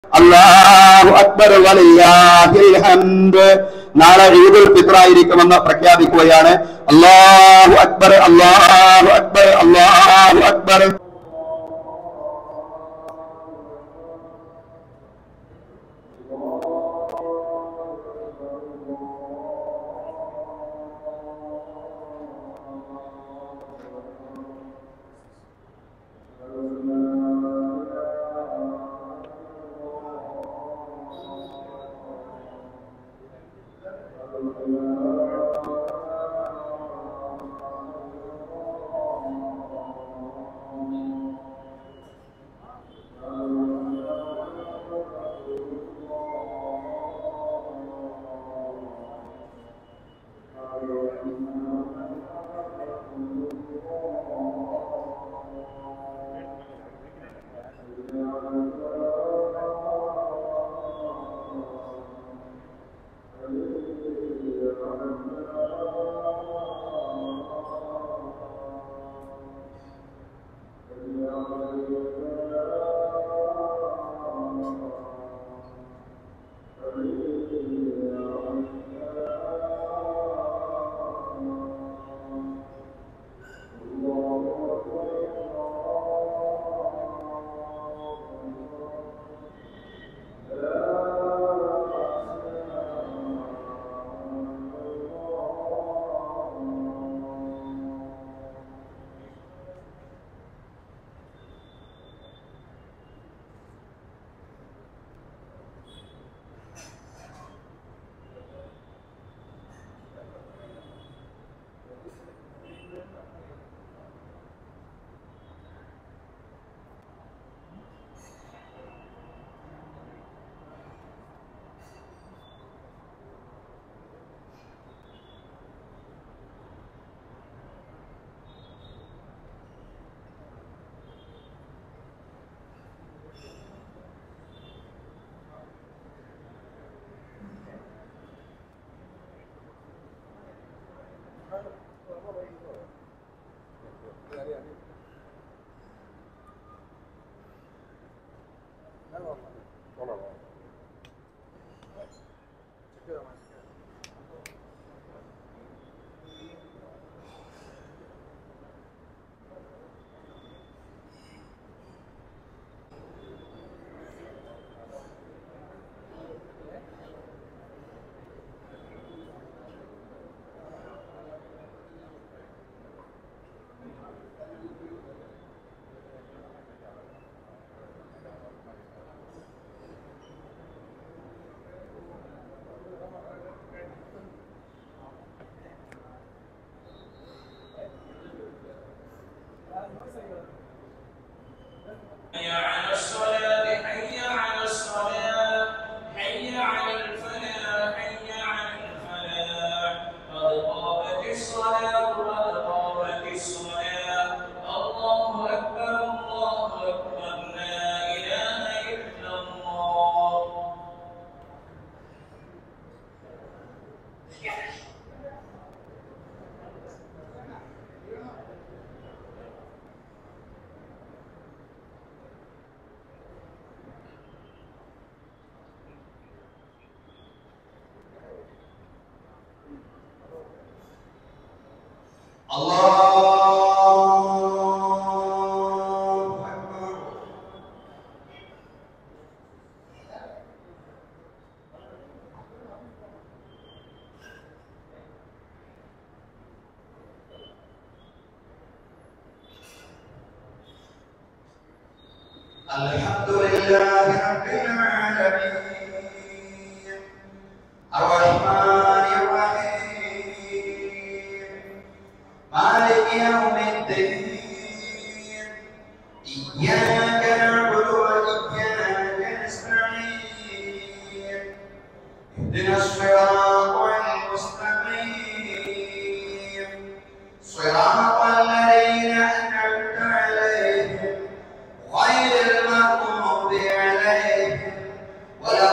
അല്ലാഹു അക്ബർ വലില്ലാഹിൽ ഹംദ് നാളെ ഈദുൽ ഫിത്ർ ആയിരിക്കുമെന്ന് പ്രഖ്യാപിക്കുകയാണ് അല്ലാഹു അക്ബർ അല്ലാഹു അക്ബർ അല്ലാഹു അക്ബർ حي على الصلاة حي على الصلاة حي على الفلاح حي على الفلاح قد قامت الصلاة قد قامت الصلاة الله أكبر الله أكبر لا إله إلا الله الله أكبر الحمد لله رب العالمين الرحمن الرحيم مالك يوم الدين إياك نعبد وإياك نستعين اهدنا الصراط المستقيم صراط الذين أنعمت عليهم غير المغضوب عليهم ولا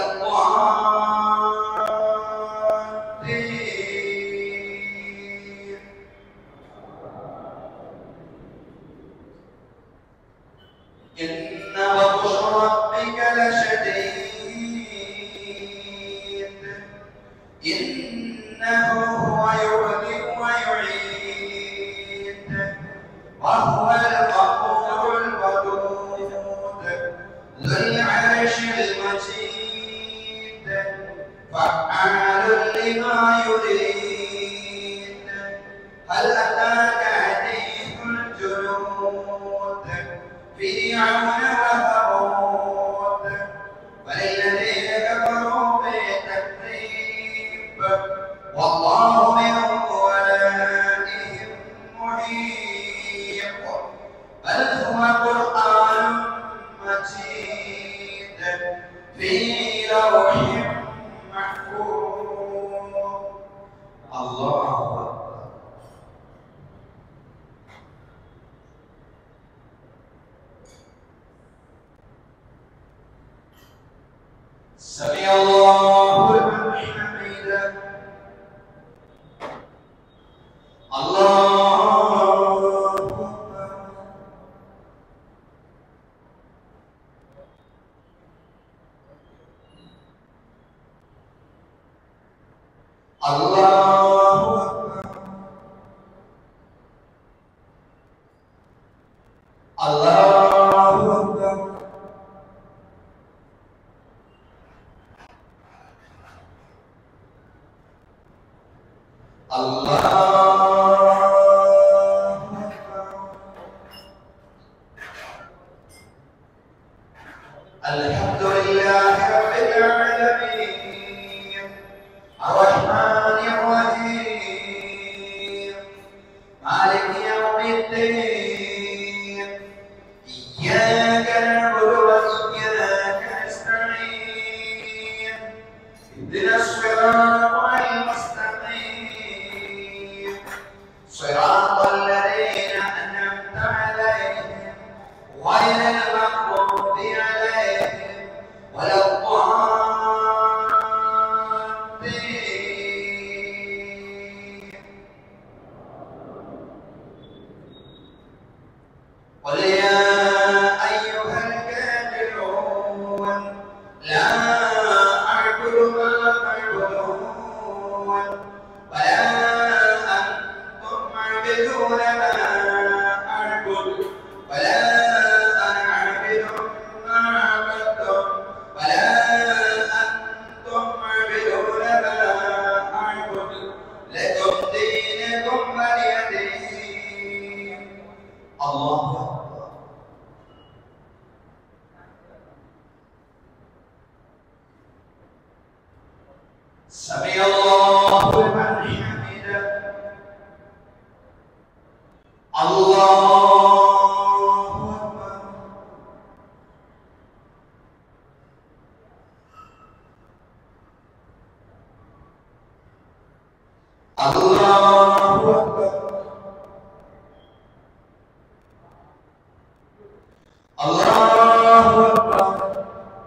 الضالين إن بطش ربك لشديد إنه هو يبدئ ويعيد وهو الغفور الودود ذو العرش المجيد فعال لما يريد هل أتاك حديث الجنود فرعون وثمود وللذين كفروا بالتكذيب والله من ورائهم محيط بل هو قرآن مجيد في لوح محفوظ الله أكبر سمع الله لمن حمده الله أكبر الله أكبر الله أكبر الله أكبر الحمد لله رب العالمين الرحمن الرحيم مالك يوم الدين إياك نعبد وإياك نستعين اهدنا الصراط المستقيم صراط الذين أنعمت عليهم غير المغضوب عليهم ولا الضالين قل يا أيها الكافرون لا أعبد ما تعبدون ولا أنتم عابدون ما أعبد ولا أنا عابد ما عبدتم ولا أنتم عابدون ما أعبد لكم دينكم ولي دين الله أكبر سمع الله لمن حمده الله أكبر الله أكبر الله أكبر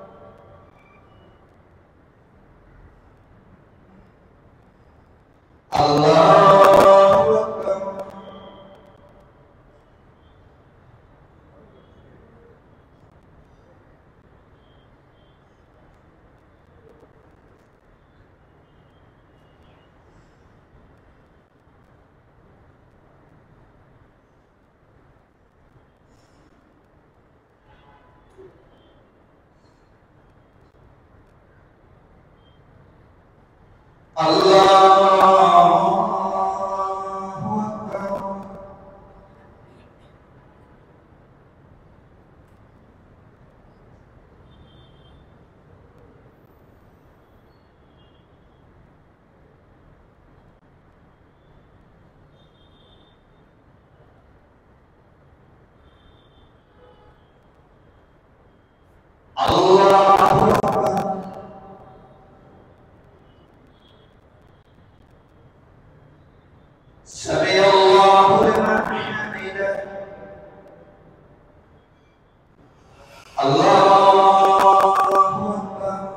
الله أكبر الله أكبر الله أكبر سمع الله لمن حمده الله أكبر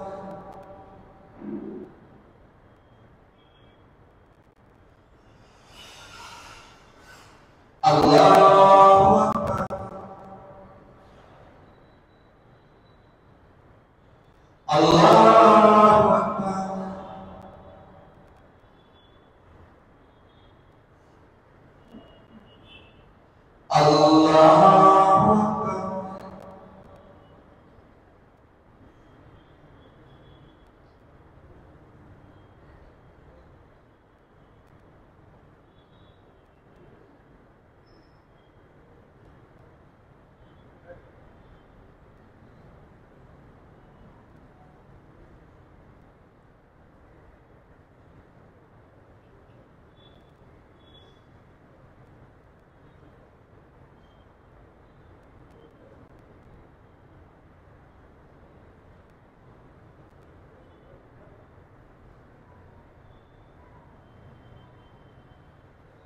الله أكبر الله أكبر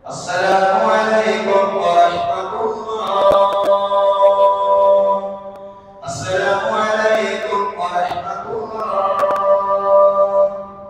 السلام عليكم ورحمة الله السلام عليكم ورحمة الله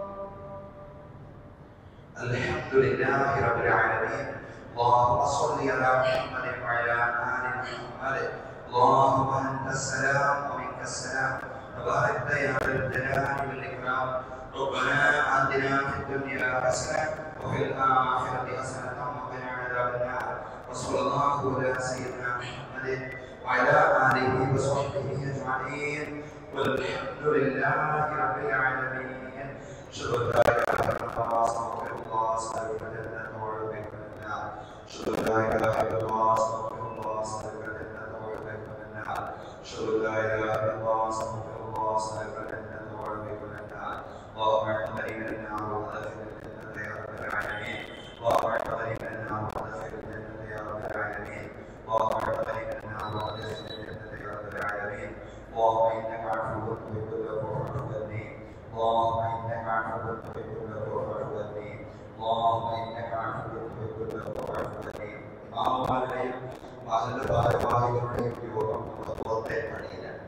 الحمد لله رب العالمين اللهم صل على محمد وعلى آل محمد اللهم أنت السلام ومنك السلام تبارك يا ذا الجلال والإكرام ربنا آتنا في الدنيا حسنة وفي الآخرة حسنة وقنا عذاب النار وصلى الله على سيدنا محمد وعلى آله وصحبه أجمعين والحمد لله رب العالمين أشهد أن لا إله إلا الله أستغفر الله أستغفر الجنة وأعوذ بك من النار أشهد أن لا إله إلا الله أستغفر الله أستغفر الجنة وأعوذ بك من النار أشهد أن لا إله إلا الله أستغفر الله أستغفر الجنة وأعوذ بك من النار اللهم اعتقني من النار وأدخل الجنة يا رب العالمين اللهم اعتقني من النار وأدخل الجنة يا رب العالمين اللهم اعتقني من النار وأدخل الجنة يا رب العالمين اللهم إنك عفو تحب العفو فاعف عني اللهم إنك عفو تحب العفو فاعف عني اللهم إنك عفو تحب العفو فاعف عني ഇമാമുമാരുടെയും മഹല്ല് ഭാരവാഹികളുടെയും യോഗം പുറത്തെ പണിയിലാണ്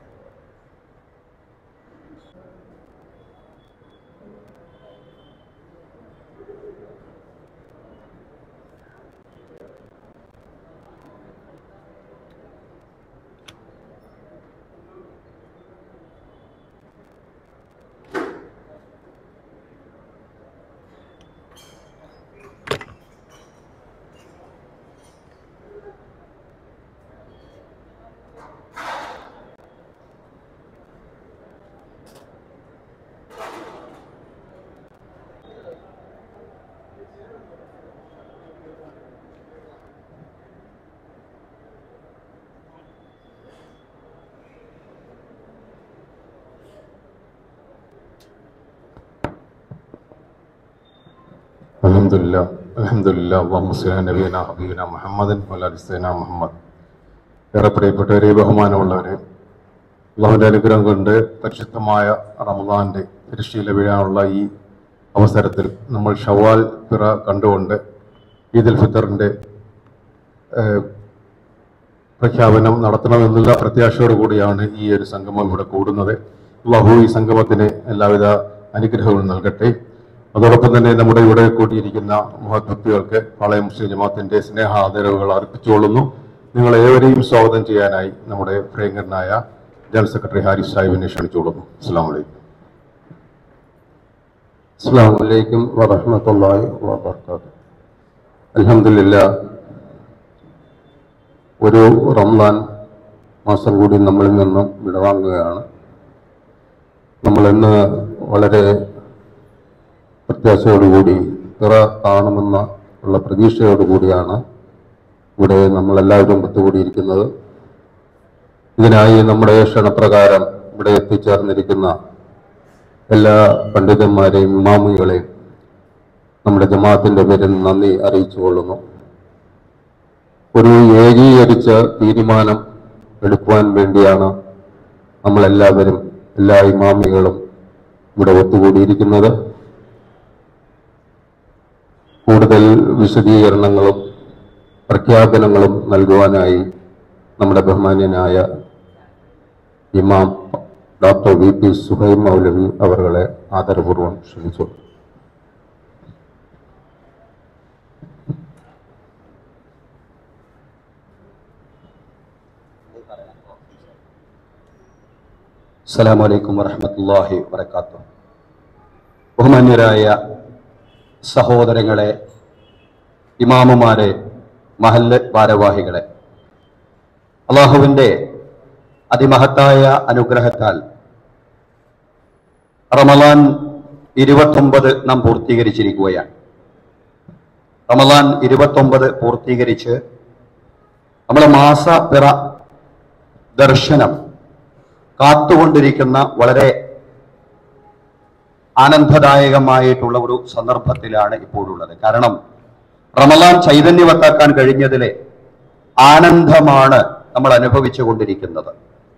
الحمد لله الحمد لله اللهم صل على നബീന ഹബീബിന മുഹമ്മദൻ വലാലിസ്തീന മുഹമ്മദ് ഏറെ പ്രിയപ്പെട്ടവരെ ബഹുമാനമുള്ളവരെ അള്ളാഹുവിൻ്റെ അനുഗ്രഹം കൊണ്ട് പരിശുദ്ധമായ റമദാന്റെ തിരശ്ശീല വീഴാനുള്ള ഈ അവസരത്തിൽ നമ്മൾ ഷവാൽ പിറ കണ്ടുകൊണ്ട് ഈദുൽ ഫിത്തറിൻ്റെ ഏഹ്, പ്രഖ്യാപനം നടത്തണമെന്നുള്ള പ്രത്യാശയോടു കൂടിയാണ് ഈ ഒരു സംഗമം ഇവിടെ കൂടുന്നത് അള്ളാഹു ഈ സംഗമത്തിന് എല്ലാവിധ അനുഗ്രഹവും നൽകട്ടെ അതോടൊപ്പം തന്നെ നമ്മുടെ ഇവിടെ കൂട്ടിയിരിക്കുന്ന മഹത്വക്തികൾക്ക് പാളയം മുസ്ലിം ജമാഅത്തിന്റെ സ്നേഹ ആദരവുകൾ അർപ്പിച്ചുകൊള്ളുന്നു നിങ്ങൾ ഏവരെയും സ്വാഗതം ചെയ്യാനായി നമ്മുടെ പ്രിയങ്കരനായ ജനറൽ സെക്രട്ടറി ഹാരിസ് സാഹിബിനെ ക്ഷണിച്ചുകൊള്ളുന്നു അസ്സാം വലൈക്കും അസ്സാം വലൈക്കും വറഹമത്തല്ലാഹി വബർക്കാത്തു അൽഹംദുലില്ലാ ഒരു റംസാൻ മാസം കൂടി നമ്മളിൽ നിന്നും വിടവാങ്ങുകയാണ് നമ്മൾ ഇന്ന് വളരെ പ്രത്യാശയോടുകൂടി പിറ കാണുമെന്ന ഉള്ള പ്രതീക്ഷയോടുകൂടിയാണ് ഇവിടെ നമ്മളെല്ലാവരും ഒത്തുകൂടിയിരിക്കുന്നത് ഇതിനായി നമ്മുടെ ക്ഷണപ്രകാരം ഇവിടെ എത്തിച്ചേർന്നിരിക്കുന്ന എല്ലാ പണ്ഡിതന്മാരെയും ഇമാമുകളെയും നമ്മുടെ ജമാഅത്തിന്റെ പേരിൽ നന്ദി അറിയിച്ചു കൊള്ളുന്നു ഒരു ഏകീകരിച്ച തീരുമാനം എടുക്കുവാൻ വേണ്ടിയാണ് നമ്മളെല്ലാവരും എല്ലാ ഇമാമികളും ഇവിടെ ഒത്തുകൂടിയിരിക്കുന്നത് കൂടുതൽ വിശദീകരണങ്ങളും പ്രഖ്യാപനങ്ങളും നൽകുവാനായി നമ്മുടെ ബഹുമാന്യനായ ഇമാം doctor V P Suhaim Moulavi അവരുടെ ആദരപൂർവ്വം ക്ഷണിച്ചു അസ്സലാമു അലൈക്കും വറഹ്മത്തുള്ളാഹി വബറകാതുഹു ബഹുമാന്യരായ സഹോദരങ്ങളെ ഇമാമുമാരെ മഹല്ല് ഭാരവാഹികളെ അള്ളാഹുവിൻ്റെ അതിമഹത്തായ അനുഗ്രഹത്താൽ റമലാൻ ഇരുപത്തൊമ്പത് നാം പൂർത്തീകരിച്ചിരിക്കുകയാണ് റമലാൻ ഇരുപത്തൊമ്പത് പൂർത്തീകരിച്ച് നമ്മൾ മാസപ്പിറ ദർശനം കാത്തുകൊണ്ടിരിക്കുന്ന വളരെ ആനന്ദദായകമായിട്ടുള്ള ഒരു സന്ദർഭത്തിലാണ് ഇപ്പോഴുള്ളത് കാരണം റമലാൻ ചൈതന്യവത്താക്കാൻ കഴിഞ്ഞതിലെ ആനന്ദമാണ് നമ്മൾ അനുഭവിച്ചു കൊണ്ടിരിക്കുന്നത്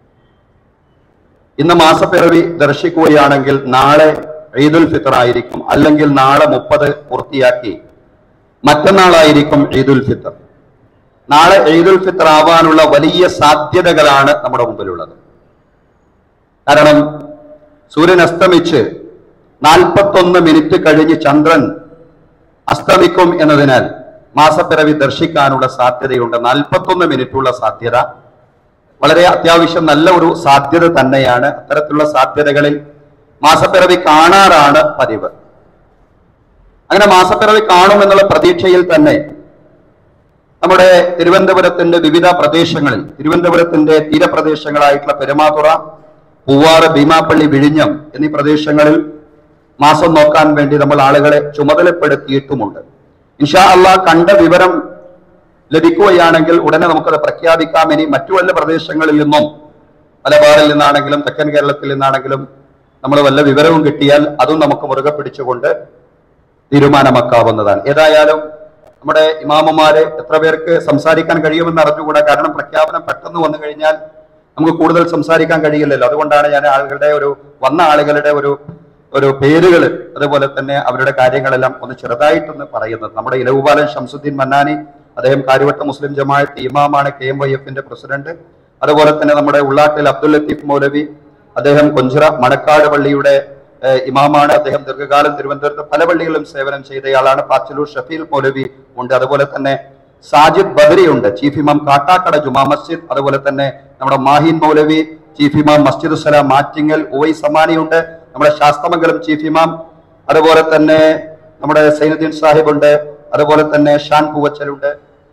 ഇന്ന് മാസപ്പിറവി ദർശിക്കുകയാണെങ്കിൽ നാളെ ഈദുൽ ഫിത്തർ ആയിരിക്കും അല്ലെങ്കിൽ നാളെ മുപ്പത് പൂർത്തിയാക്കി മറ്റന്നാളായിരിക്കും ഈദുൽ ഫിത്തർ നാളെ ഈദുൽ ഫിത്തർ ആവാനുള്ള വലിയ സാധ്യതകളാണ് നമ്മുടെ മുമ്പിലുള്ളത് കാരണം സൂര്യൻ അസ്തമിച്ച് നാൽപ്പത്തൊന്ന് മിനിറ്റ് കഴിഞ്ഞ് ചന്ദ്രൻ അസ്തമിക്കും എന്നതിനാൽ മാസപ്പിറവി ദർശിക്കാനുള്ള സാധ്യതയുണ്ട് നാൽപ്പത്തൊന്ന് മിനിറ്റുള്ള സാധ്യത വളരെ അത്യാവശ്യം നല്ല ഒരു സാധ്യത തന്നെയാണ് അത്തരത്തിലുള്ള സാധ്യതകളിൽ മാസപ്പിറവി കാണാറാണ് പതിവ് അങ്ങനെ മാസപ്പിറവി കാണുമെന്നുള്ള പ്രതീക്ഷയിൽ തന്നെ നമ്മുടെ തിരുവനന്തപുരത്തിന്റെ വിവിധ പ്രദേശങ്ങളിൽ തിരുവനന്തപുരത്തിന്റെ തീരപ്രദേശങ്ങളായിട്ടുള്ള പെരുമാതുറ പൂവാറ് ഭീമാപ്പള്ളി വിഴിഞ്ഞം എന്നീ പ്രദേശങ്ങളിൽ മാസം നോക്കാൻ വേണ്ടി നമ്മൾ ആളുകളെ ചുമതലപ്പെടുത്തിയിട്ടുമുണ്ട് ഇൻഷാ അള്ളാ കണ്ട വിവരം ലഭിക്കുകയാണെങ്കിൽ ഉടനെ നമുക്കത് പ്രഖ്യാപിക്കാം ഇനി മറ്റു വല്ല പ്രദേശങ്ങളിൽ നിന്നും മലബാറിൽ നിന്നാണെങ്കിലും തെക്കൻ കേരളത്തിൽ നിന്നാണെങ്കിലും നമ്മൾ വല്ല വിവരവും കിട്ടിയാൽ അതും നമുക്ക് മുറുകെ പിടിച്ചുകൊണ്ട് തീരുമാനമാക്കാവുന്നതാണ് ഏതായാലും നമ്മുടെ ഇമാമുമാരെ എത്ര പേർക്ക് സംസാരിക്കാൻ കഴിയുമെന്ന് അറിഞ്ഞുകൂടാ കാരണം പ്രഖ്യാപനം പെട്ടെന്ന് വന്നു കഴിഞ്ഞാൽ നമുക്ക് കൂടുതൽ സംസാരിക്കാൻ കഴിയില്ലല്ലോ അതുകൊണ്ടാണ് ഞാൻ ആളുകളുടെ ഒരു വന്ന ആളുകളുടെ ഒരു ഒരു പേരുകൾ അതുപോലെ തന്നെ അവരുടെ കാര്യങ്ങളെല്ലാം ഒന്ന് ചെറുതായിട്ടൊന്ന് പറയുന്നത് നമ്മുടെ ഇലവുപാലൻ ഷംസുദ്ദീൻ മന്നാനി അദ്ദേഹം കാര്യവട്ട മുസ്ലിം ജമാഅത്ത് ഇമാമാണ് കെ എം വൈ എഫിന്റെ പ്രസിഡന്റ് അതുപോലെ തന്നെ നമ്മുടെ ഉള്ളാട്ടിൽ അബ്ദുൽ ലത്തീഫ് മൗലവി അദ്ദേഹം കൊഞ്ചിറ മണക്കാട് പള്ളിയുടെ ഏഹ്, ഇമാമാണ് അദ്ദേഹം ദീർഘകാലം തിരുവനന്തപുരത്ത് പല പള്ളികളിലും സേവനം ചെയ്തയാളാണ് പാച്ചലൂർ ഷഫീൽ മൗലവി ഉണ്ട് അതുപോലെ തന്നെ സാജിദ് ബദരി ഉണ്ട് ചീഫ് ഇമാം കാട്ടാക്കട ജുമാ മസ്ജിദ് അതുപോലെ തന്നെ നമ്മുടെ മാഹിൻ മൗലവി ചീഫ് ഇമാം മസ്ജിദ് സലാം മാറ്റിങ്ങൽ ഒവൈ സമാനി ഉണ്ട് നമ്മുടെ ശാസ്തമംഗലം ചീഫ് ഇമാം അതുപോലെ തന്നെ നമ്മുടെ സൈനുദ്ദീൻ സാഹിബ് ഉണ്ട് അതുപോലെ തന്നെ ഷാൻ പൂവച്ചലുണ്ട്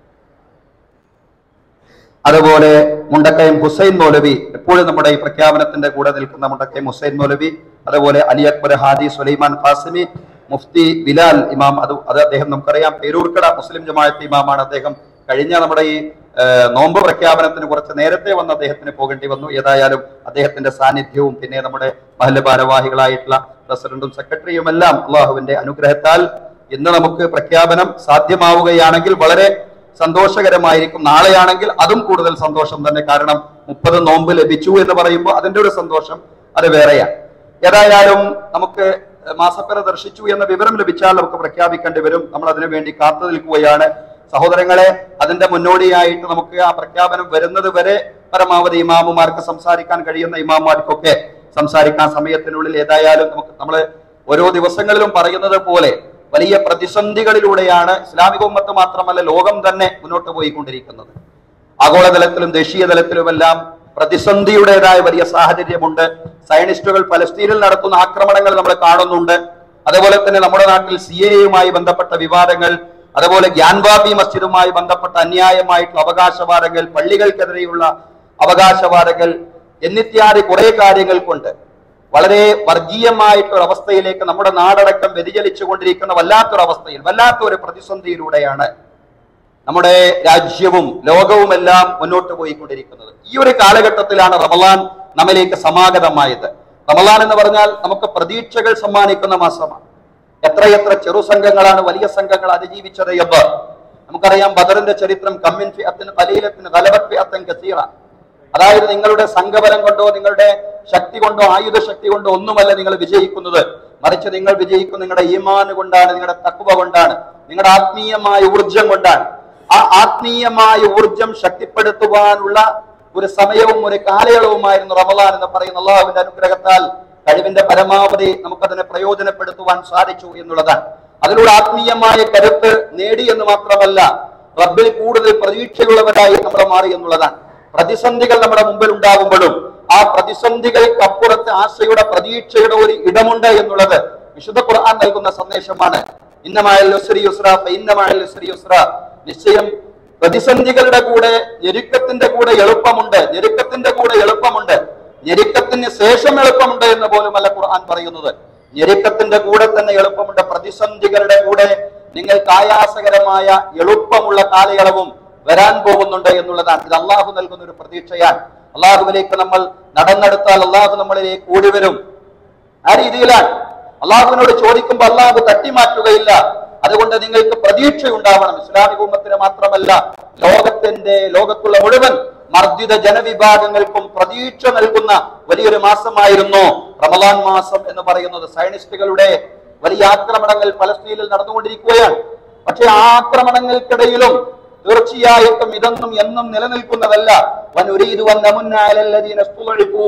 അതുപോലെ മുണ്ടക്കയം ഹുസൈൻ മൗലവി എപ്പോഴും നമ്മുടെ ഈ പ്രഖ്യാപനത്തിന്റെ കൂടെ നിൽക്കുന്ന മുണ്ടക്കയം ഹുസൈൻ മൗലവി അതുപോലെ അലി അക്ബർ ഹാദി സുലൈമാൻ ഖാസിമി മുഫ്തി ബിലാൽ ഇമാം അത് അത് അദ്ദേഹം നമുക്കറിയാം പേരൂർക്കട മുസ്ലിം ജമാഅത്ത് ഇമാമാണ് അദ്ദേഹം കഴിഞ്ഞ നമ്മുടെ ഈ ഏഹ്, നോമ്പ് പ്രഖ്യാപനത്തിന് കുറച്ച് നേരത്തെ വന്ന് അദ്ദേഹത്തിന് പോകേണ്ടി വന്നു ഏതായാലും അദ്ദേഹത്തിന്റെ സാന്നിധ്യവും പിന്നെ നമ്മുടെ മഹല്ല ഭാരവാഹികളായിട്ടുള്ള പ്രസിഡന്റും സെക്രട്ടറിയും എല്ലാം അള്ളാഹുവിന്റെ അനുഗ്രഹത്താൽ ഇന്ന് നമുക്ക് പ്രഖ്യാപനം സാധ്യമാവുകയാണെങ്കിൽ വളരെ സന്തോഷകരമായിരിക്കും നാളെയാണെങ്കിൽ അതും കൂടുതൽ സന്തോഷം തന്നെ കാരണം മുപ്പത് നോമ്പ് ലഭിച്ചു എന്ന് പറയുമ്പോൾ അതിന്റെ ഒരു സന്തോഷം അത് വേറെയാണ് ഏതായാലും നമുക്ക് മാസപ്പിറ ദർശിച്ചു എന്ന വിവരം ലഭിച്ചാൽ നമുക്ക് പ്രഖ്യാപിക്കേണ്ടി വരും നമ്മൾ അതിനു വേണ്ടി കാത്തു നിൽക്കുകയാണ് സഹോദരങ്ങളെ അതിന്റെ മുന്നോടിയായിട്ട് നമുക്ക് ആ പ്രഖ്യാപനം വരുന്നത് വരെ പരമാവധി ഇമാമുമാർക്ക് സംസാരിക്കാൻ കഴിയുന്ന ഇമാമുമാർക്കൊക്കെ സംസാരിക്കാൻ സമയത്തിനുള്ളിൽ ഏതായാലും നമുക്ക് നമ്മൾ ഓരോ ദിവസങ്ങളിലും പറയുന്നത് പോലെ വലിയ പ്രതിസന്ധികളിലൂടെയാണ് ഇസ്ലാമിക ഉമ്മത്ത് മാത്രമല്ല ലോകം തന്നെ മുന്നോട്ട് പോയിക്കൊണ്ടിരിക്കുന്നത് ആഗോളതലത്തിലും ദേശീയ തലത്തിലുമെല്ലാം പ്രതിസന്ധിയുടേതായ വലിയ സാഹചര്യമുണ്ട് സയനിസ്റ്റുകൾ പലസ്തീനിൽ നടത്തുന്ന ആക്രമണങ്ങൾ നമ്മൾ കാണുന്നുണ്ട് അതുപോലെ തന്നെ നമ്മുടെ നാട്ടിൽ സി എയുമായി ബന്ധപ്പെട്ട വിവാദങ്ങൾ അതുപോലെ ഗ്യാൻവാബി മസ്ജിദുമായി ബന്ധപ്പെട്ട അന്യായമായിട്ടുള്ള അവകാശവാദങ്ങൾ പള്ളികൾക്കെതിരെയുള്ള അവകാശവാദങ്ങൾ എന്നിത്യാദി കുറെ കാര്യങ്ങൾ കൊണ്ട് വളരെ വർഗീയമായിട്ടുള്ള അവസ്ഥയിലേക്ക് നമ്മുടെ നാടടക്കം വ്യതിചലിച്ചു കൊണ്ടിരിക്കുന്ന വല്ലാത്തൊരു അവസ്ഥയിൽ വല്ലാത്തൊരു പ്രതിസന്ധിയിലൂടെയാണ് നമ്മുടെ രാജ്യവും ലോകവുമെല്ലാം മുന്നോട്ട് പോയിക്കൊണ്ടിരിക്കുന്നത് ഈ ഒരു കാലഘട്ടത്തിലാണ് റമലാൻ നമ്മിലേക്ക് സമാഗതമായത് റമലാൻ എന്ന് പറഞ്ഞാൽ നമുക്ക് പ്രതീക്ഷകൾ സമ്മാനിക്കുന്ന മാസമാണ് എത്രയെത്ര ചെറു സംഘങ്ങളാണ് വലിയ സംഘങ്ങൾ അതിജീവിച്ചത് എന്ന് നമുക്കറിയാം ബദറിന്റെ ചരിത്രം കമ്മിൻ ഫിഅത്തിന് കലീലത്തിന് ഗലബത്ത് ഫിഅത്തൻ കസീറ അതായത് നിങ്ങളുടെ സംഘബലം കൊണ്ടോ നിങ്ങളുടെ ശക്തി കൊണ്ടോ ആയുധ ശക്തി കൊണ്ടോ ഒന്നുമല്ല നിങ്ങൾ വിജയിക്കുന്നത് മറിച്ച് നിങ്ങൾ വിജയിക്കും നിങ്ങളുടെ ഈമാന് കൊണ്ടാണ് നിങ്ങളുടെ തക്കുവ കൊണ്ടാണ് നിങ്ങളുടെ ആത്മീയമായ ഊർജം കൊണ്ടാണ് ആ ആത്മീയമായ ഊർജം ശക്തിപ്പെടുത്തുവാനുള്ള ഒരു സമയവും ഒരു കാലയളവുമായിരുന്നു റമലാൻ എന്ന് പറയുന്ന അള്ളാഹുവിന്റെ അനുഗ്രഹത്താൽ കഴിവിന്റെ പരമാവധി നമുക്കതിനെ പ്രയോജനപ്പെടുത്തുവാൻ സാധിച്ചു എന്നുള്ളതാണ് അതിലൂടെ ആത്മീയമായ കരുത്ത് നേടി എന്ന് മാത്രമല്ല റബ്ബിൽ കൂടുതൽ പ്രതീക്ഷയുള്ളവരായി നമ്മൾ മാറി എന്നുള്ളതാണ് പ്രതിസന്ധികൾ നമ്മുടെ മുമ്പിൽ ഉണ്ടാകുമ്പോഴും ആ പ്രതിസന്ധികൾക്കപ്പുറത്ത് ആശയുടെ പ്രതീക്ഷയുടെ ഒരു ഇടമുണ്ട് എന്നുള്ളത് വിശുദ്ധ ഖുർആൻ നൽകുന്ന സന്ദേശമാണ് ഇന്നമായൽ യുസ്രി യുസ്ര ഇന്നമായൽ യുസ്രി യുസ്ര നിശ്ചയം പ്രതിസന്ധികളുടെ കൂടെ ഞെരുക്കത്തിന്റെ കൂടെ എളുപ്പമുണ്ട് ഞെരുക്കത്തിന്റെ കൂടെ എളുപ്പമുണ്ട് ഞെരുക്കത്തിന് ശേഷം എളുപ്പമുണ്ട് എന്ന് പോലുമല്ല ഖുർആൻ പറയുന്നത് ഞെരുക്കത്തിന്റെ കൂടെ തന്നെ എളുപ്പമുണ്ട് പ്രതിസന്ധികളുടെ കൂടെ നിങ്ങൾക്ക് ആയാസകരമായ എളുപ്പമുള്ള കാലയളവും വരാൻ പോകുന്നുണ്ട് എന്നുള്ളതാണ് ഇത് അള്ളാഹു നൽകുന്ന ഒരു പ്രതീക്ഷയാണ് അള്ളാഹുവിലേക്ക് നമ്മൾ നടന്നെടുത്താൽ അള്ളാഹു നമ്മളിലേക്ക് കൂടി വരും ആ രീതിയിലാണ് അള്ളാഹുവിനോട് ചോദിക്കുമ്പോൾ അള്ളാഹു തട്ടിമാറ്റുകയില്ല അതുകൊണ്ട് നിങ്ങൾക്ക് പ്രതീക്ഷ ഉണ്ടാവണം ഇസ്ലാമിക ഉമ്മത്തിന് മാത്രമല്ല ലോകത്തിന്റെ ലോകത്തുള്ള മുഴുവൻ മർദ്ദിത ജനവിഭാഗങ്ങൾക്കും പ്രതീക്ഷ നൽകുന്ന വലിയൊരു മാസമായിരുന്നു റമലാൻ മാസം എന്ന് പറയുന്നത് സയനിസ്റ്റുകളുടെ വലിയ ആക്രമണങ്ങൾ പലസ്തീനിൽ നടന്നുകൊണ്ടിരിക്കുകയാണ് പക്ഷെ ആ ആക്രമണങ്ങൾക്കിടയിലും തീർച്ചയായിട്ടും ഇതൊന്നും എന്നും നിലനിൽക്കുന്നതല്ല വനുരീദു വന്നമുന്ന അലല്ലദീന സ്തുളിഫൂ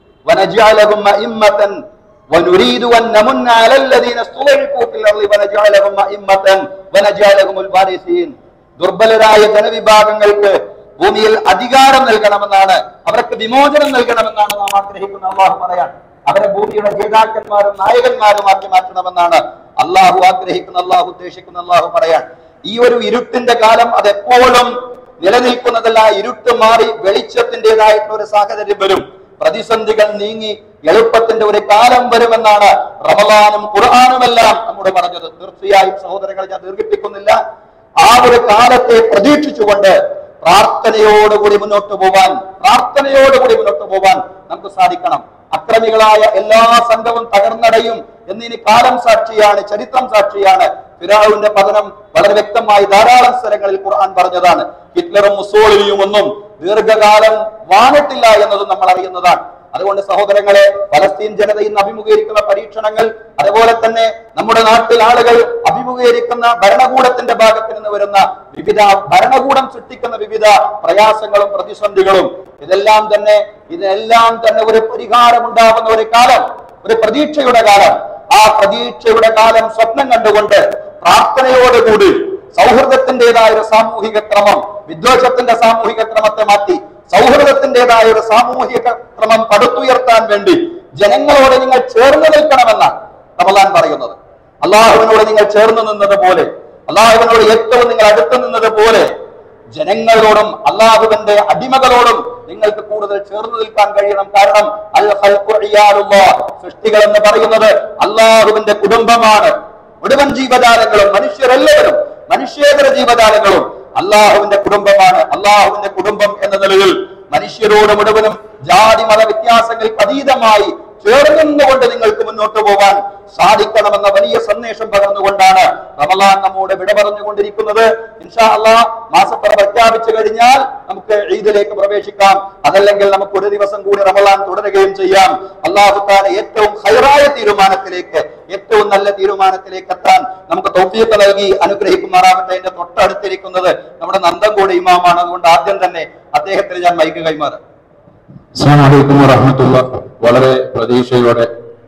വനജഅലഹും അഇമ്മത്തൻ ونريد أن نمن على الذين استضعفوا في الأرض ونجعلهم أئمة ونجعلهم الوارثين ദുർബലരായ ജനവിഭാഗങ്ങൾക്ക് ഭൂമിയിൽ അധികാരം നൽകണമെന്നാണ് അവർക്ക് വിമോചനം നൽകണമെന്നാണ് നാം ആഗ്രഹിക്കുന്ന അള്ളാഹു പറയാൻ അവരെ ഭൂമിയുടെ ജേതാക്കന്മാരും നായകന്മാരുമാക്കി മാറ്റണമെന്നാണ് അള്ളാഹു ആഗ്രഹിക്കുന്ന അള്ളാഹു ഉദ്ദേശിക്കുന്ന അള്ളാഹു പറയാൻ ഈ ഒരു ഇരുട്ടിന്റെ കാലം അതെപ്പോഴും നിലനിൽക്കുന്നതല്ല ആ ഇരുട്ട് മാറി വെളിച്ചത്തിൻ്റെതായിട്ടുള്ള ഒരു സാഹചര്യം വരും പ്രതിസന്ധികൾ നീങ്ങി എളുപ്പത്തിന്റെ ഒരു കാലം വരുമെന്നാണ് റമലാനും ഖുർആാനുമെല്ലാം നമ്മോട് പറഞ്ഞത് തീർച്ചയായും സഹോദരങ്ങളെ ഞാൻ ദീർഘിപ്പിക്കുന്നില്ല ആ ഒരു കാലത്തെ പ്രതീക്ഷിച്ചുകൊണ്ട് പ്രാർത്ഥനയോടുകൂടി മുന്നോട്ട് പോവാൻ പ്രാർത്ഥനയോടുകൂടി മുന്നോട്ട് പോവാൻ നമുക്ക് സാധിക്കണം അക്രമികളായ എല്ലാ സംഘവും തകർന്നടയും എന്നിനി കാലം സാക്ഷിയാണ് ചരിത്രം സാക്ഷിയാണ് ഫിറാവുവിന്റെ പതനം വളരെ വ്യക്തമായി ധാരാളം സ്ഥലങ്ങളിൽ ഖുർആൻ പറഞ്ഞതാണ് ഹിറ്റ്ലറും മുസോളിനിയും ഒന്നും ദീർഘകാലം വാണിട്ടില്ല എന്നതും നമ്മൾ അറിയുന്നതാണ് അതുകൊണ്ട് സഹോദരങ്ങളെ പലസ്തീൻ ജനത ഇന്ന് അഭിമുഖീകരിക്കുന്ന പരീക്ഷണങ്ങൾ അതുപോലെ തന്നെ നമ്മുടെ നാട്ടിൽ ആളുകൾ അഭിമുഖീകരിക്കുന്ന ഭരണകൂടത്തിന്റെ ഭാഗത്ത് നിന്ന് വരുന്ന വിവിധ ഭരണകൂടം സൃഷ്ടിക്കുന്ന വിവിധ പ്രയാസങ്ങളും പ്രതിസന്ധികളും ഇതെല്ലാം തന്നെ ഇതെല്ലാം തന്നെ ഒരു പരിഹാരം ഉണ്ടാവുന്ന ഒരു കാലം ഒരു പ്രതീക്ഷയുടെ കാലം ആ പ്രതീക്ഷയുടെ കാലം സ്വപ്നം കണ്ടുകൊണ്ട് പ്രാർത്ഥനയോടുകൂടി സൗഹൃദത്തിന്റേതായ ഒരു സാമൂഹിക ക്രമം വിദ്വേഷത്തിന്റെ സാമൂഹിക ക്രമത്തെ മാറ്റി സൗഹൃദത്തിന്റേതായ ഒരു സാമൂഹിക ക്രമം പടുത്തുയർത്താൻ വേണ്ടി ജനങ്ങളോട് നിങ്ങൾ ചേർന്ന് നിൽക്കണമെന്നാണ് റമലാൻ പറയുന്നത് അള്ളാഹുവിനോട് നിങ്ങൾ ചേർന്ന് നിന്നത് പോലെ അള്ളാഹുവിനോട് ഏറ്റവും നിങ്ങൾ അടുത്ത് നിന്നത് പോലെ ജനങ്ങളോടും അള്ളാഹുവിന്റെ അടിമകളോടും നിങ്ങൾക്ക് കൂടുതൽ ചേർന്ന് നിൽക്കാൻ കഴിയണം കാരണം അൽ ഖൽഖു ഇയാലുല്ലാഹ്. സൃഷ്ടികൾ എന്ന് പറയുന്നത് അള്ളാഹുവിന്റെ കുടുംബമാണ് മുഴുവൻ ജീവജാലങ്ങളും മനുഷ്യരെല്ലാവരും മനുഷ്യേതര ജീവജാലങ്ങളും അള്ളാഹുവിന്റെ കുടുംബമാണ് അള്ളാഹുവിന്റെ കുടുംബം എന്ന നിലയിൽ മനുഷ്യരോട് മുഴുവനും ജാതി മത വ്യത്യാസങ്ങൾക്ക് അതീതമായി ചേർന്നുകൊണ്ട് നിങ്ങൾക്ക് മുന്നോട്ട് പോകാൻ സാധിക്കണമെന്ന വലിയ സന്ദേശം പകർന്നുകൊണ്ടാണ് റമലാൻ നമ്മോട് വിട പറഞ്ഞുകൊണ്ടിരിക്കുന്നത് ഇൻഷാ അള്ളാ മാസപ്പറ പ്രഖ്യാപിച്ചു കഴിഞ്ഞാൽ നമുക്ക് ഈദിലേക്ക് പ്രവേശിക്കാം അതല്ലെങ്കിൽ നമുക്ക് ഒരു ദിവസം കൂടി റമലാൻ തുടരുകയും ചെയ്യാം അള്ളാഹുത്താല ഏറ്റവും ഹൈറായ തീരുമാനത്തിലേക്ക് ഏറ്റവും നല്ല തീരുമാനത്തിലേക്ക് എത്താൻ നമുക്ക് തൗഫീഖ് നൽകി അനുഗ്രഹിക്കുമാറാവട്ടെ എന്റെ തൊട്ടടുത്തിരിക്കുന്നത് നമ്മുടെ നന്ദൻകോട് ഇമാമാണ് അതുകൊണ്ട് ആദ്യം തന്നെ അദ്ദേഹത്തിന് ഞാൻ മൈക്ക് കൈമാറാം അസ്സാം വലൈക്കും വറഹമത്തുള്ള വളരെ പ്രതീക്ഷയോടെ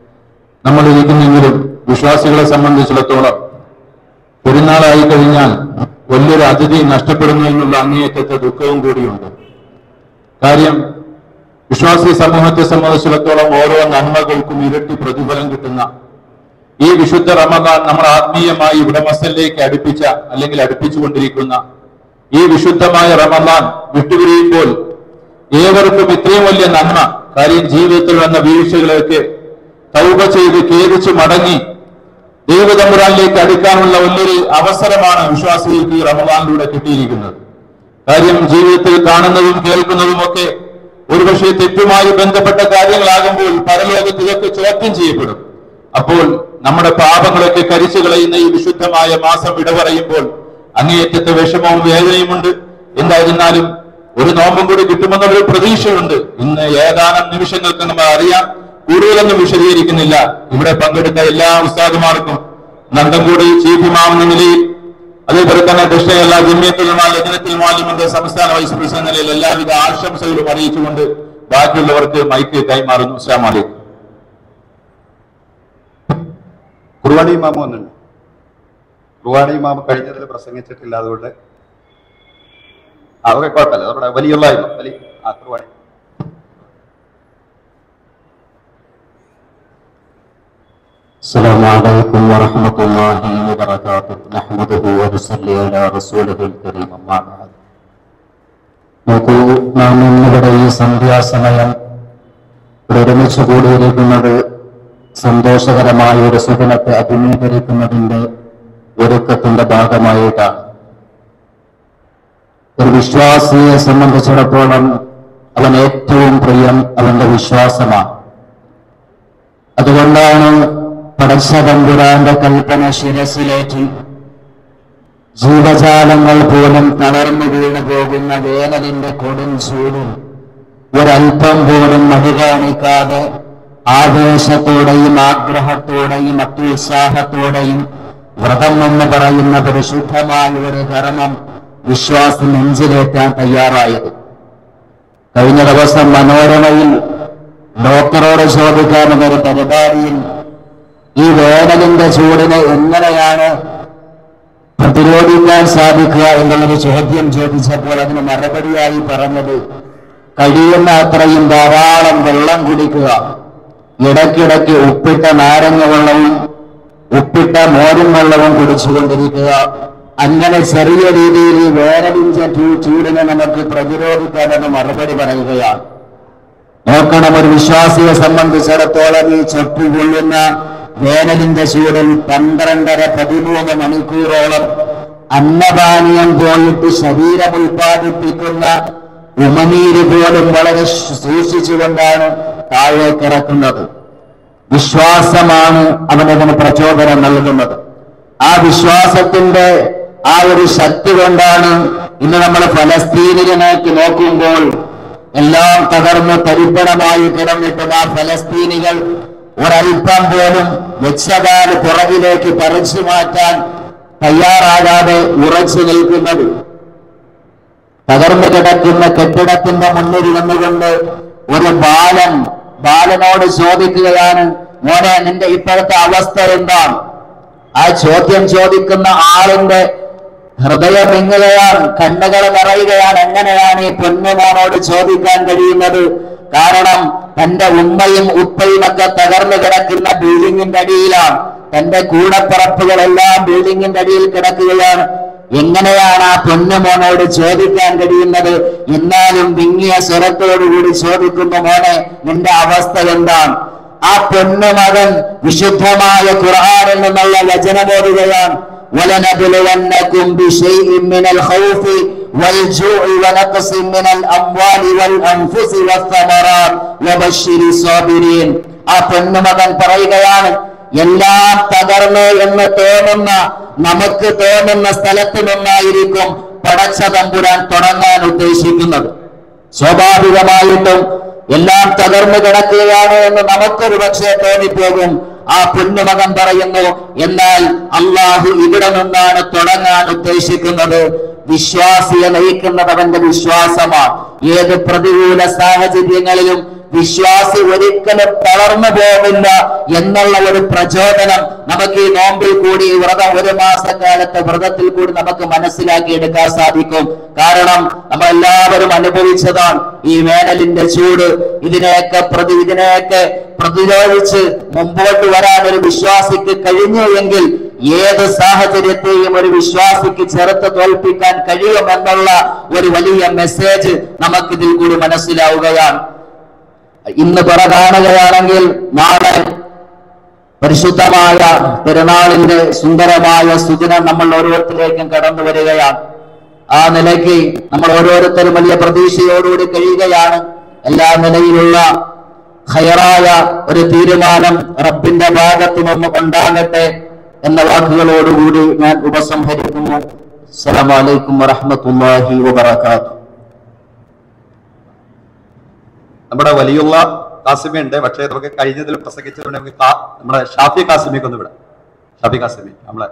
നമ്മൾ ഇരിക്കുന്നെങ്കിലും വിശ്വാസികളെ സംബന്ധിച്ചിടത്തോളം പെരുന്നാളായി കഴിഞ്ഞാൽ വലിയൊരു അതിഥി നഷ്ടപ്പെടുന്നു എന്നുള്ള അങ്ങേയറ്റത്തെ ദുഃഖവും കൂടിയുണ്ട് കാര്യം വിശ്വാസി സമൂഹത്തെ സംബന്ധിച്ചിടത്തോളം ഓരോ നന്മകൾക്കും ഇരട്ടി പ്രതിഫലം കിട്ടുന്ന ഈ വിശുദ്ധ റമദാൻ നമ്മൾ ആത്മീയമായി ഉടമസ്ഥലിലേക്ക് അടുപ്പിച്ച അല്ലെങ്കിൽ അടുപ്പിച്ചുകൊണ്ടിരിക്കുന്ന ഈ വിശുദ്ധമായ റമദാൻ വിട്ടുപിരിയുമ്പോൾ ഏവർക്കും ഇത്രയും വലിയ നന്മ കാര്യം ജീവിതത്തിൽ വന്ന വീഴ്ചകളൊക്കെ തൗബ ചെയ്ത് ഖേദിച്ച് മടങ്ങി ദൈവതമ്പുരാനിലേക്ക് അടുക്കാനുള്ള വലിയൊരു അവസരമാണ് വിശ്വാസികൾക്ക് ഈ റമദാനിലൂടെ കിട്ടിയിരിക്കുന്നത് കാര്യം ജീവിതത്തിൽ കാണുന്നതും കേൾക്കുന്നതും ഒക്കെ ഒരുപക്ഷെ തെറ്റുമായി ബന്ധപ്പെട്ട കാര്യങ്ങളാകുമ്പോൾ പരലോകത്ത് ഇതൊക്കെ ചോദ്യം ചെയ്യപ്പെടും അപ്പോൾ നമ്മുടെ പാപങ്ങളൊക്കെ കരിച്ചു കളയുന്ന ഈ വിശുദ്ധമായ മാസം വിട പറയുമ്പോൾ അങ്ങേയറ്റത്തെ വിഷമവും വേദനയുമുണ്ട് എന്തായിരുന്നാലും ഒരു നോമ്പും കൂടി കിട്ടുമെന്നുള്ളൊരു പ്രതീക്ഷയുണ്ട് ഇന്ന് ഏതാനും നിമിഷങ്ങൾക്ക് നമ്മൾ അറിയാം കൂടുതലൊന്നും വിശദീകരിക്കുന്നില്ല ഇവിടെ പങ്കെടുത്ത എല്ലാ ഉസ്താദുമാർക്കും നന്ദൻകൂടി ചീഫ് ഇമാം എന്ന നിലയിൽ അതേപോലെ തന്നെ ദക്ഷിണ ജമ്യത്തുൽ ലജനത്തിൽ മാലിമിന്റെ സംസ്ഥാന വൈസ് പ്രസിഡന്റ് നിലയിൽ എല്ലാവിധ ആശംസകളും അറിയിച്ചുകൊണ്ട് ബാക്കിയുള്ളവർക്ക് മൈക്ക് കൈമാറുന്നു അസ്സാം വലൈക്കും കുർവാണി ഇമാമ വന്നിട്ടുണ്ട് കുർവാണി ഇമാമ കഴിഞ്ഞതിൽ പ്രസംഗിച്ചിട്ടില്ല അതുകൊണ്ട് അതൊക്കെ കുഴപ്പമില്ല നമ്മുടെ വലിയുള്ള ഇമാം, വലിയ ആ കുർവാണി السلام عليكم ورحمة الله وبركاته نحمده ونصلي على رسوله الكريم أما بعد നോക്കൂ നാം ഇന്നിവിടെ ഈ സന്ധ്യാസമയം ഇവിടെ ഒരുമിച്ച് കൂടിയിരിക്കുന്നത് സന്തോഷകരമായ ഒരു സുദിനത്തെ അഭിമുഖീകരിക്കുന്നതിന്റെ ഒരുക്കത്തിന്റെ ഭാഗമായിട്ടാണ് ഒരു വിശ്വാസിയെ സംബന്ധിച്ചിടത്തോളം അവൻ ഏറ്റവും പ്രിയം അവന്റെ വിശ്വാസമാണ് അതുകൊണ്ടാണ് പടച്ചതമ്പുരാന്റെ കൽപ്പന ശിരസിലേറ്റി ജീവജാലങ്ങൾ പോലും തളർന്നു വീണു പോകുന്ന വേനലിന്റെ കൊടും ചൂടും ഒരല്പം പോലും മടി കാണിക്കാതെ ആവേശത്തോടെയും ആഗ്രഹത്തോടെയും അത്യുത്സാഹത്തോടെയും വ്രതം എന്ന് പറയുന്ന പരിശുദ്ധമായ ഒരു കർമ്മം വിശ്വാസം നെഞ്ചിലേറ്റാൻ തയ്യാറായത് കഴിഞ്ഞ ദിവസം മനോരമയിൽ ഡോക്ടറോട് ചോദിക്കാമെന്ന ഒരു പരിപാടിയിൽ ഈ വേനലിന്റെ ചൂടിനെ എങ്ങനെയാണ് പ്രതിരോധിക്കാൻ സാധിക്കുക എന്നുള്ളൊരു ചോദ്യം ചോദിച്ചപ്പോൾ അതിന് മറുപടിയായി പറഞ്ഞത് കഴിയുന്ന അത്രയും ധാരാളം വെള്ളം കുടിക്കുക ഇടയ്ക്കിടയ്ക്ക് ഉപ്പിട്ട നാരങ്ങ വെള്ളവും ഉപ്പിട്ട മോരും വെള്ളവും കുടിച്ചുകൊണ്ടിരിക്കുക അങ്ങനെ ചെറിയ രീതിയിൽ ഈ വേനലിന്റെ ചൂ- ചൂടിനെ നമുക്ക് പ്രതിരോധിക്കാമെന്ന് മറുപടി പറയുകയാണ് നോക്കണം ഒരു വിശ്വാസിയെ സംബന്ധിച്ചിടത്തോളം ഈ ചൊട്ടുകൊള്ളുന്ന വേനലിന്റെ ചൂടിൽ പന്ത്രണ്ടര പതിമൂന്ന് മണിക്കൂറോളം അന്നപാനീയം പോയിട്ട് ശരീരം ഉൽപ്പാദിപ്പിക്കുന്ന ഉമനീര് പോലും വളരെ ശ്- സൂക്ഷിച്ചുകൊണ്ടാണ് താഴേക്ക് ഇറക്കുന്നത് വിശ്വാസമാണ് അവനതിന് പ്രചോദനം നൽകുന്നത് ആ വിശ്വാസത്തിന്റെ ആ ഒരു ശക്തി കൊണ്ടാണ് ഇന്ന് നമ്മൾ ഫലസ്തീനിലേക്ക് നോക്കുമ്പോൾ എല്ലാം തകർന്ന് തരിപ്പണമായി കിടന്നിട്ടും ആ ഫലസ്തീനികൾ ഒരൽപ്പം പോലും വെച്ചകാൽ പുറകിലേക്ക് പറിച്ചു മാറ്റാൻ തയ്യാറാകാതെ ഉറച്ചു നിൽക്കുന്നത് തകർന്നു കിടക്കുന്ന കെട്ടിടത്തിന്റെ മുന്നിൽ നിന്നുകൊണ്ട് ഒരു ബാലൻ ബാലനോട് ചോദിക്കുകയാണ് മോനെ നിന്റെ ഇപ്പോഴത്തെ അവസ്ഥ എന്താണ് ആ ചോദ്യം ചോദിക്കുന്ന ആളിന്റെ ഹൃദയം വിങ്ങുകയാണ് കണ്ണുകൾ നിറയുകയാണ് എങ്ങനെയാണ് ഈ പൊന്നുമോനോട് ചോദിക്കാൻ കഴിയുന്നത് കാരണം തന്റെ ഉമ്മയും ഉപ്പയും ഒക്കെ തകർന്നു കിടക്കുന്ന ബിൽഡിങ്ങിന്റെ അടിയിലാണ് തന്റെ കൂടപ്പിറപ്പുകളെല്ലാം ബിൽഡിങ്ങിന്റെ അടിയിൽ കിടക്കുകയാണ് എങ്ങനെയാണ് ആ പൊന്നുമോനോട് ചോദിക്കാൻ കഴിയുന്നത് എന്നാലും വിങ്ങിയ സ്വരത്തോടുകൂടി ചോദിക്കുന്ന മോനെ നിന്റെ അവസ്ഥ എന്താണ് ആ പൊന്നുമകൻ വിശുദ്ധമായ ഖുർആനിൽ നിന്നുള്ള വചനമോടുകയാണ് ولنبلونكم بشيء من الخوف والجوع ونقص من الأموال والأنفس والثمرات وبشر الصابرين ആ പൊന്നുമകൻ പറയുകയാണ് എല്ലാം തകർന്നു എന്ന് തോന്നുന്ന നമുക്ക് തോന്നുന്ന സ്ഥലത്ത് നിന്നായിരിക്കും പടച്ച തമ്പുരാൻ തുടങ്ങാൻ ഉദ്ദേശിക്കുന്നത് സ്വാഭാവികമായിട്ടും എല്ലാം തകർന്നു കിടക്കുകയാണ് എന്ന് നമുക്കൊരു പക്ഷേ തോന്നിപ്പോകും ആ പുണ്യമകൻ പറയുന്നു എന്നാൽ അള്ളാഹു ഇവിടെ നിന്നാണ് തുടങ്ങാൻ ഉദ്ദേശിക്കുന്നത് വിശ്വാസിയെ നയിക്കുന്നത് അവന്റെ വിശ്വാസമാണ് ഏത് പ്രതികൂല സാഹചര്യങ്ങളിലും വിശ്വാസി ഒരിക്കലും തളർന്നു പോകില്ല എന്നുള്ള ഒരു പ്രചോദനം നമുക്ക് ഈ നോമ്പിൽ കൂടി ഈ വ്രതം ഒരു മാസക്കാലത്തെ വ്രതത്തിൽ കൂടി നമുക്ക് മനസ്സിലാക്കി എടുക്കാൻ സാധിക്കും കാരണം നമ്മൾ എല്ലാവരും അനുഭവിച്ചതാണ് ഈ വേനലിന്റെ ചൂട് ഇതിനെയൊക്കെ പ്രതി ഇതിനെയൊക്കെ പ്രതിരോധിച്ച് മുമ്പോട്ട് വരാൻ ഒരു വിശ്വാസിക്ക് കഴിഞ്ഞു എങ്കിൽ ഏത് സാഹചര്യത്തെയും ഒരു വിശ്വാസിക്ക് ചെറുത്ത് തോൽപ്പിക്കാൻ കഴിയുമെന്നുള്ള ഒരു വലിയ മെസ്സേജ് നമുക്കിതിൽ കൂടി മനസ്സിലാവുകയാണ് ഇന്ന് പിറ കാണുകയാണെങ്കിൽ നാളെ പരിശുദ്ധമായ പെരുന്നാളിന്റെ സുന്ദരമായ സുദിനം നമ്മൾ ഓരോരുത്തരിലേക്കും കടന്നു വരികയാണ് ആ നിലയ്ക്ക് നമ്മൾ ഓരോരുത്തരും വലിയ പ്രതീക്ഷയോടുകൂടി കഴിയുകയാണ് എല്ലാ നിലയിലുള്ള ഹയറായ ഒരു തീരുമാനം റബ്ബിന്റെ ഭാഗത്തു നിന്ന് ഉണ്ടാകട്ടെ എന്ന വാക്കുകളോടുകൂടി ഞാൻ ഉപസംഹരിക്കുന്നു അസ്സലാമലൈക്കും വറഹമത്തല്ലാഹി വബർക്കാത്തു നമ്മുടെ വലിയുള്ള കാസിമി ഉണ്ട് പക്ഷേ നമുക്ക് കഴിഞ്ഞതിൽ പ്രസംഗിച്ചതുകൊണ്ട് നമുക്ക് കാ- നമ്മുടെ ഷാഫി കാസിമിക്ക് ഒന്ന് വിടാം ഷാഫി കാസിമി നമ്മളെ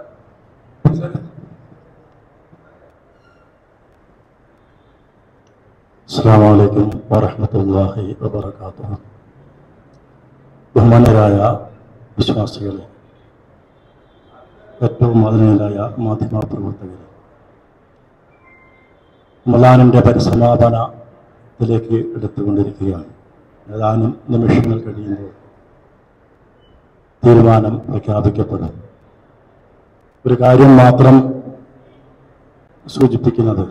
അസ്സാം വലൈക്കും വറഹമത്തല്ലാഹി വബർക്കാത്തു ബഹുമാനരായ വിശ്വാസികളെ ഏറ്റവും ആദരണീയരായ മാധ്യമ പ്രവർത്തകരെ മലാനിൻ്റെ പരിസമാപനത്തിലേക്ക് എടുത്തുകൊണ്ടിരിക്കുകയാണ് ഏതാനും നിമിഷങ്ങൾ കഴിയുമ്പോൾ തീരുമാനം പ്രഖ്യാപിക്കപ്പെടും ഒരു കാര്യം മാത്രം സൂചിപ്പിക്കുന്നത്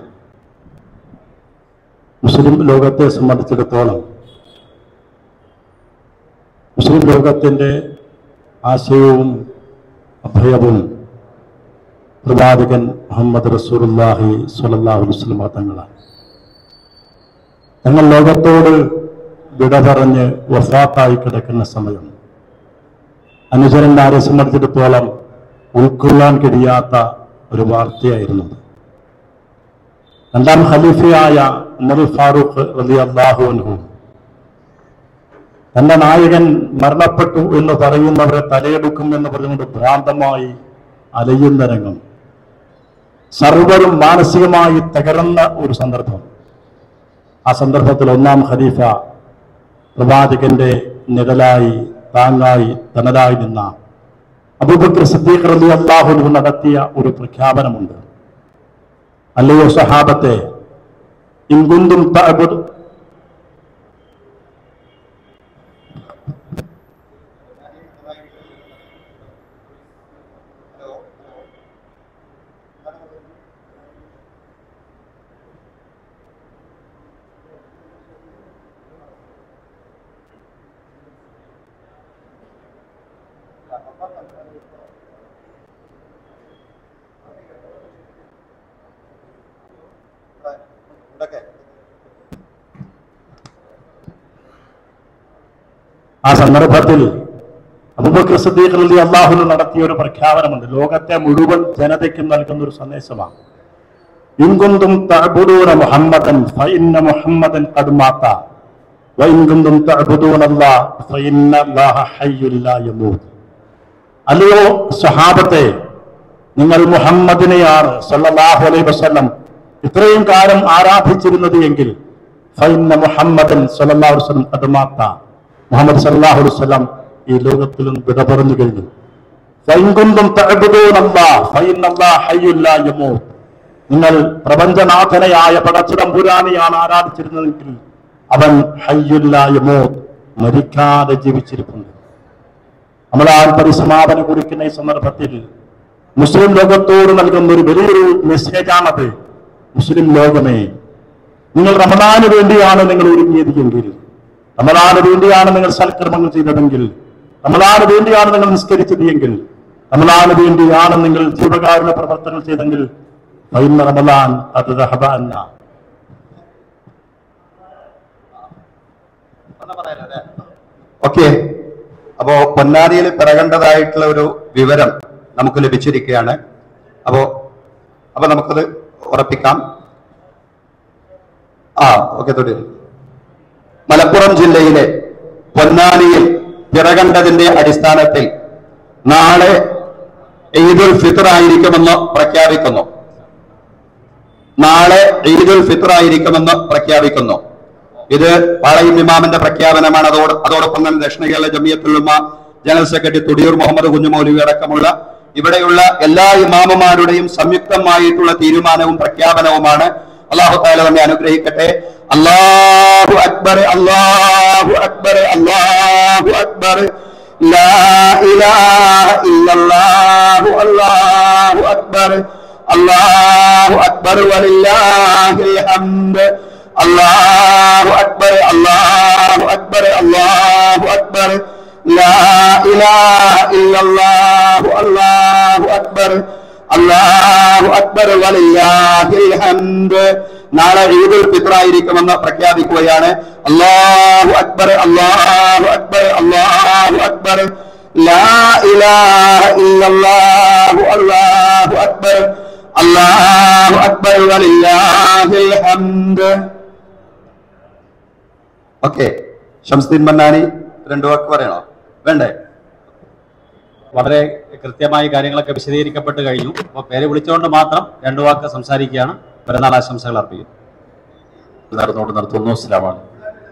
മുസ്ലിം ലോകത്തെ സംബന്ധിച്ചിടത്തോളം മുസ്ലിം ലോകത്തിൻ്റെ ആശയവും അഭയവും പ്രവാചകൻ മുഹമ്മദ് റസൂലുള്ളാഹി സ്വല്ലല്ലാഹു അലൈഹി വസല്ലമ തങ്ങളാണ് ഞങ്ങൾ ലോകത്തോട് വിട പറഞ്ഞ് വഫാത്തായി കിടക്കുന്ന സമയം അനുചരന്മാരെ സംബന്ധിച്ചിടത്തോളം ഉൾക്കൊള്ളാൻ കഴിയാത്ത ഒരു വാർത്തയായിരുന്നു അത്. രണ്ടാം ഖലീഫയായ ഉമർ ഫാറൂഖ് റലി അള്ളാഹു അൻഹു തന്റെ നായകൻ മരണപ്പെട്ടു എന്ന് പറയുന്നവരെ തലയെടുക്കും എന്ന് പറഞ്ഞുകൊണ്ട് ഭ്രാന്തമായി അലയുന്ന രംഗം സർവരും മാനസികമായി തകർന്ന ഒരു സന്ദർഭം ആ സന്ദർഭത്തിൽ ഒന്നാം ഖലീഫ പ്രവാചകന്റെ നിഴലായി താങ്ങായി തണലായി നിന്ന അബൂബക്കർ സിദ്ദീഖ് റലി അള്ളാഹുനു നടത്തിയ ഒരു പ്രഖ്യാപനമുണ്ട് അല്ലയോ സഹാബത്തെ ഇൻകുന്തും തഅബുദ് ആ സന്ദർഭത്തിൽ അബൂബക്കർ സിദ്ദീഖ് അലി അള്ളാഹുന് നടത്തിയ ഒരു പ്രഖ്യാപനമുണ്ട് ലോകത്തെ മുഴുവൻ ജനതയ്ക്കും നൽകുന്ന ഒരു സന്ദേശമാണ് ഇൻകുന്തും തഅബുദൂന മുഹമ്മദൻ ഫഇന്ന മുഹമ്മദൻ ഖദ് മാത വഇൻ കുന്തും തഅബുദൂന അല്ലാഹ് ഫഇന്ന അല്ലാഹ ഹയ്യുൻ ലാ യമൂത്ത് അല്ലയോ സ്വഹാബത്തെ നിങ്ങൾ മുഹമ്മദിനെയാണ് സല്ലല്ലാഹു അലൈഹി വസല്ലം ഇത്രയും കാലം ആരാധിച്ചിരുന്നത് എങ്കിൽ ഫൈന്ന മുഹമ്മദൻ സല്ലല്ലാഹു അലൈഹി വസല്ലം ഖദ് മാത മുഹമ്മദ് സല്ലല്ലാഹു അലൈഹി വസല്ലം ഈ ലോകത്തിൽ നിന്ന് വിട പറഞ്ഞു കഴിഞ്ഞു ഫൈൻകുന്തും തഅബുദൂനല്ലാഹ് ഫൈനല്ലാഹ ഹയ്യുൻ ലാ യമൂത്ത് നിങ്ങൾ പ്രപഞ്ചനാഥനയായ പടച്ചിടംപുരാനെയാണ് ആരാധിച്ചിരുന്നതെങ്കിൽ അവൻ ഹയ്യുൻ ലാ യമൂത്ത് മരിക്കാതെ ജീവിച്ചിരിപ്പുണ്ട് നമ്മളാൽ പരിസമാപനം കുറിക്കുന്ന ഈ സന്ദർഭത്തിൽ മുസ്ലിം ലോകത്തോട് നൽകുന്ന ഒരു വലിയൊരു മെസ്സേജാണത് മുസ്ലിം ലോകമേ നിങ്ങൾ റമദാന് വേണ്ടിയാണ് നിങ്ങൾ ഒരുങ്ങിയത് എങ്കിൽ റമദാന് വേണ്ടിയാണ് നിങ്ങൾ സൽക്കർമ്മങ്ങൾ ചെയ്തതെങ്കിൽ റമദാന് വേണ്ടിയാണ് നിങ്ങൾ നിസ്കരിച്ചത് എങ്കിൽ റമദാന് വേണ്ടിയാണ് നിങ്ങൾ ജീവകാരുണ്യ പ്രവർത്തനങ്ങൾ ചെയ്തെങ്കിൽ ഫൈന റമദാൻ അത് ദഹബ അന്ന ഓക്കെ അപ്പോ പൊന്നാനിയിൽ പിറകേണ്ടതായിട്ടുള്ള ഒരു വിവരം നമുക്ക് ലഭിച്ചിരിക്കുകയാണ് അപ്പോ അപ്പൊ നമുക്കത് ഉറപ്പിക്കാം ആ ഓക്കെ തുടരും മലപ്പുറം ജില്ലയിലെ പൊന്നാനിയിൽ പിറകണ്ടതിന്റെ അടിസ്ഥാനത്തിൽ നാളെ ഈദുൽ ഫിത്തർ ആയിരിക്കുമെന്ന് പ്രഖ്യാപിക്കുന്നു നാളെ ഈദുൽ ഫിത്തർ ആയിരിക്കുമെന്ന് പ്രഖ്യാപിക്കുന്നു ഇത് പാളയം ഇമാമിന്റെ പ്രഖ്യാപനമാണ് അതോട് അതോടൊപ്പം തന്നെ ദക്ഷിണ കേരള ജമിയത്തുലുമ ജനറൽ സെക്രട്ടറി തുടിയൂർ മുഹമ്മദ് കുഞ്ഞുമൗലവി അടക്കമുള്ള ഇവിടെയുള്ള എല്ലാ ഇമാമുമാരുടെയും സംയുക്തമായിട്ടുള്ള തീരുമാനവും പ്രഖ്യാപനവുമാണ് അള്ളാഹു താല നമ്മെ അനുഗ്രഹിക്കട്ടെ അള്ളാഹു അക്ബർ അള്ളാഹു അക്ബർ അള്ളാഹു അക്ബർ ലാ ഇലാഹ ഇല്ലല്ലാഹു അല്ലാഹു അക്ബർ അല്ലാഹു അക്ബർ വലില്ലാഹിൽ ഹംദ് അല്ലാഹു അക്ബർ അല്ലാഹു അക്ബർ അല്ലാഹു അക്ബർ ലാ ഇലാഹ ഇല്ലല്ലാഹു അല്ലാഹു അക്ബർ അല്ലാഹു അക്ബർ വലില്ലാഹിൽ ഹംദ് നാളെ ഈദുൽ ഫിത്ർ ആയിരിക്കുമെന്ന് പ്രഖ്യാപിക്കുകയാണ് അല്ലാഹു അക്ബർ അല്ലാഹു അക്ബർ അല്ലാഹു അക്ബർ ലാ ഇലാഹ ഇല്ലല്ലാഹു അല്ലാഹു അക്ബർ അല്ലാഹു അക്ബർ വലില്ലാഹിൽ ഹംദ് ഓക്കെ ഷംസുദ്ദീൻ മന്നാനി രണ്ടു വാക്ക് പറയണോ വേണ്ടേ വളരെ കൃത്യമായി കാര്യങ്ങളൊക്കെ വിശദീകരിക്കപ്പെട്ട് കഴിഞ്ഞു അപ്പോൾ പേര് വിളിച്ചുകൊണ്ട് മാത്രം രണ്ടു വാക്ക് സംസാരിക്കുകയാണ് പിറന്നാൾ ആശംസകൾ അർപ്പിക്കുന്നു നടന്നുകൊണ്ട് നിർത്തുന്നു അസ്ലാമാണ്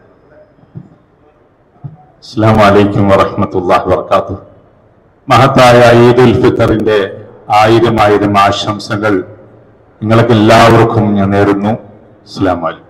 അസ്ലാം വലൈക്കും വറഹമത്തല്ലാഹി വർക്കാത്തു മഹത്തായ ഈദുൽ ഫിത്തറിന്റെ ആയിരം ആയിരം ആശംസകൾ നിങ്ങൾക്ക് എല്ലാവർക്കും ഞാൻ നേരുന്നു അസ്ലാം വലൈക്കും